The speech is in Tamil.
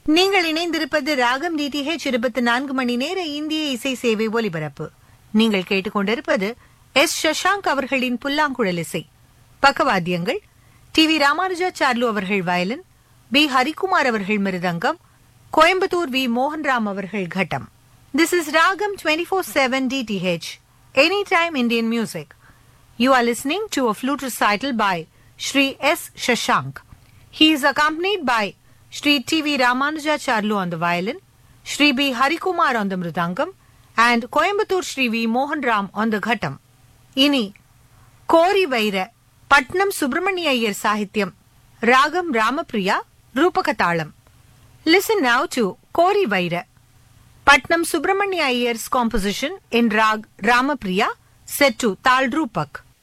நீங்கள் இணைந்திருப்பது ராகம் டிடிஹெச் இருபத்தி நான்கு மணி நேர இந்திய இசை சேவை ஒலிபரப்பு நீங்கள் கேட்டுக்கொண்டிருப்பது எஸ் சஷாங்க் அவர்களின் புல்லாங்குழல் இசை பக்கவாத்தியங்கள் டி வி ராமானுஜாச்சார்லு அவர்கள் வயலின் பி ஹரிகுமார் அவர்கள் மிருதங்கம் கோயம்புத்தூர் வி மோகன்ராம் அவர்கள் கட்டம் this is Ragam twenty four seven DTH any time Indian music You are listening to a flute recital by Sri S. Shashank. He is accompanied by Sri T.V. Ramanujacharlu on the violin, Sri B. Harikumar on the mridangam, and Coimbatore Sri V. Mohan Ram on the ghatam. இனி கோரி வைர பட்னம் சுப்பிரமணிய ஐயர் சாகித்யம் ராகம் ராமபிரியா ரூபக தாளம் லிசன் நவ் டு கோரி வைர Patnam Subramania Iyer's composition in rag Ramapriya set to Tal Rupak.